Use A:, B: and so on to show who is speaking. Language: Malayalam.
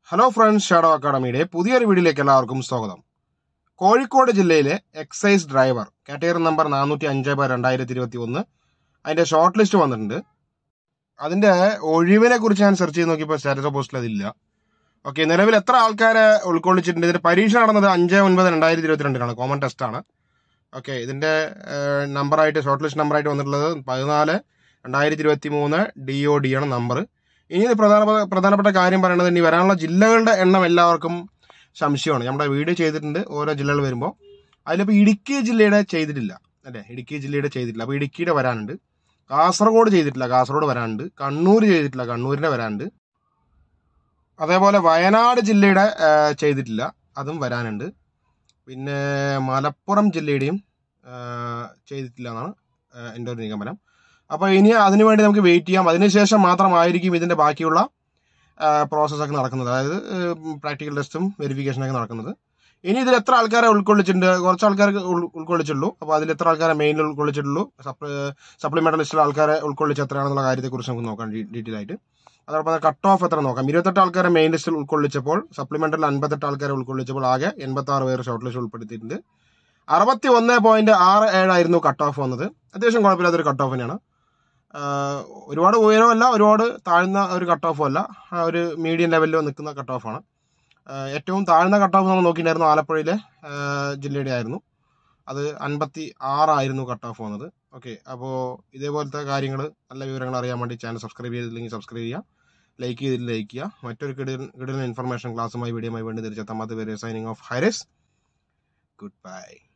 A: ഹലോ ഫ്രണ്ട്സ് ഷാഡോ അക്കാഡമിയുടെ പുതിയൊരു വീഡിയോയിലേക്ക് എല്ലാവർക്കും സ്വാഗതം കോഴിക്കോട് ജില്ലയിലെ എക്സൈസ് ഡ്രൈവർ കാറ്റഗറി നമ്പർ നാനൂറ്റി അഞ്ച് ബൈ രണ്ടായിരത്തി ഇരുപത്തി ഒന്ന് അതിന്റെ ഷോർട്ട് ലിസ്റ്റ് വന്നിട്ടുണ്ട് അതിന്റെ ഒഴിവിനെ കുറിച്ച് ഞാൻ സെർച്ച് ചെയ്ത് നോക്കിയപ്പോൾ സ്റ്റാറ്റസ് പോസ്റ്റിൽ അതില്ല ഓക്കെ നിലവിൽ എത്ര ആൾക്കാരെ ഉൾക്കൊള്ളിച്ചിട്ടുണ്ട് ഇതിന്റെ പരീക്ഷ നടന്നത് അഞ്ച് ഒൻപത് രണ്ടായിരത്തി ഇരുപത്തിരണ്ടിനാണ് കോമൺ ടെസ്റ്റ് ആണ് ഓക്കെ ഇതിന്റെ നമ്പറായിട്ട് ഷോർട്ട് ലിസ്റ്റ് നമ്പറായിട്ട് വന്നിട്ടുള്ളത് പതിനാല് രണ്ടായിരത്തി ഇരുപത്തി മൂന്ന് ഡി ഒ ഡി ആണ് നമ്പർ ഇനി ഇത് പ്രധാന പ്രധാനപ്പെട്ട കാര്യം പറയുന്നത് ഇനി വരാനുള്ള ജില്ലകളുടെ എണ്ണം എല്ലാവർക്കും സംശയമാണ് നമ്മുടെ വീഡിയോ ചെയ്തിട്ടുണ്ട് ഓരോ ജില്ലകൾ വരുമ്പോൾ അതിലിപ്പോൾ ഇടുക്കി ജില്ലയുടെ ചെയ്തിട്ടില്ല അല്ലേ ഇടുക്കി ജില്ലയുടെ ചെയ്തിട്ടില്ല അപ്പോൾ ഇടുക്കിയുടെ വരാനുണ്ട് കാസർഗോഡ് ചെയ്തിട്ടില്ല കാസർഗോഡ് വരാനുണ്ട് കണ്ണൂർ ചെയ്തിട്ടില്ല കണ്ണൂരിൻ്റെ വരാനുണ്ട് അതേപോലെ വയനാട് ജില്ലയുടെ ആ, ചെയ്തിട്ടില്ല അതും വരാനുണ്ട് പിന്നെ മലപ്പുറം ജില്ലയുടെയും ആ, ചെയ്തിട്ടില്ല എന്നാണ് ആ, എൻ്റെ ഒരു നിഗമനം അപ്പോൾ ഇനി അതിനു വേണ്ടി നമുക്ക് വെയിറ്റ് ചെയ്യാം അതിനുശേഷം മാത്രമായിരിക്കും ഇതിൻ്റെ ബാക്കിയുള്ള പ്രോസസ്സൊക്കെ നടക്കുന്നത് അതായത് പ്രാക്ടിക്കൽ ടെസ്റ്റും വെരിഫിക്കേഷനൊക്കെ നടക്കുന്നത് ഇനി ഇതിൽ എത്ര ആൾക്കാരെ ഉൾക്കൊള്ളിച്ചിട്ടുണ്ട് കുറച്ച് ആൾക്കാർക്ക് ഉൾ- ഉൾക്കൊള്ളിച്ചുള്ളൂ അപ്പോൾ അതിൽ എത്ര ആൾക്കാരെ മെയിനിൽ ഉൾക്കൊള്ളിച്ചിട്ടുള്ളൂ സപ്ലിമെൻ്റൽ ലിസ്റ്റിൽ ആൾക്കാരെ ഉൾക്കൊള്ളിച്ച് എത്രയാണെന്നുള്ള കാര്യത്തെക്കുറിച്ച് നമുക്ക് നോക്കാം ഡീറ്റെയിൽ ആയിട്ട് അതോടൊപ്പം കട്ട് ഓഫ് എത്ര നോക്കാം ഇരുപത്തെട്ട് ആൾക്കാരെ മെയിൻ ലിസ്റ്റിൽ ഉൾക്കൊള്ളിച്ചപ്പോൾ സപ്ലിമെൻ്റൽ അൻപത്തെട്ട് ആൾക്കാരെ ഉൾക്കൊള്ളിച്ചപ്പോൾ ആകെ എൺപത്തി ആറ് പേര് ഷോർട്ട് ലിസ്റ്റ് ഉൾപ്പെടുത്തിയിട്ടുണ്ട് അറുപത്തി ഒന്ന് പോയിന്റ് ആറ് ഏഴായിരുന്നു കട്ട് ഓഫ് വന്നത് അത്യാവശ്യം കുഴപ്പമില്ലാത്തൊരു കട്ട് ഓഫ് തന്നെയാണ് ആഹ് ഒരുപാട് ഉയരമല്ല ഒരുപാട് താഴ്ന്ന ഒരു കട്ട് ഓഫും അല്ല ആ ഒരു മീഡിയം ലെവലിൽ നിൽക്കുന്ന കട്ട് ഓഫാണ് ആഹ് ഏറ്റവും താഴ്ന്ന കട്ട് ഓഫ് നമ്മൾ നോക്കിയിട്ടുണ്ടായിരുന്നു ആലപ്പുഴയിലെ ആഹ് ജില്ലയുടെ ആയിരുന്നു അത് അൻപത്തി ആറായിരുന്നു കട്ട് ഓഫ് വന്നത് ഓക്കെ അപ്പോൾ ഇതേപോലത്തെ കാര്യങ്ങൾ നല്ല വിവരങ്ങൾ അറിയാൻ വേണ്ടി ചാനൽ സബ്സ്ക്രൈബ് ചെയ്തില്ലെങ്കിൽ സബ്സ്ക്രൈബ് ചെയ്യുക ലൈക്ക് ചെയ്തിട്ട് ലൈക്ക് ചെയ്യുക മറ്റൊരു കിടിലൻ കിടിലൻ ഇൻഫർമേഷൻ ക്ലാസ്സുമായി വീഡിയോയുമായി വേണ്ടി തിരിച്ചെത്താൻ പേര് signing off Hyras good by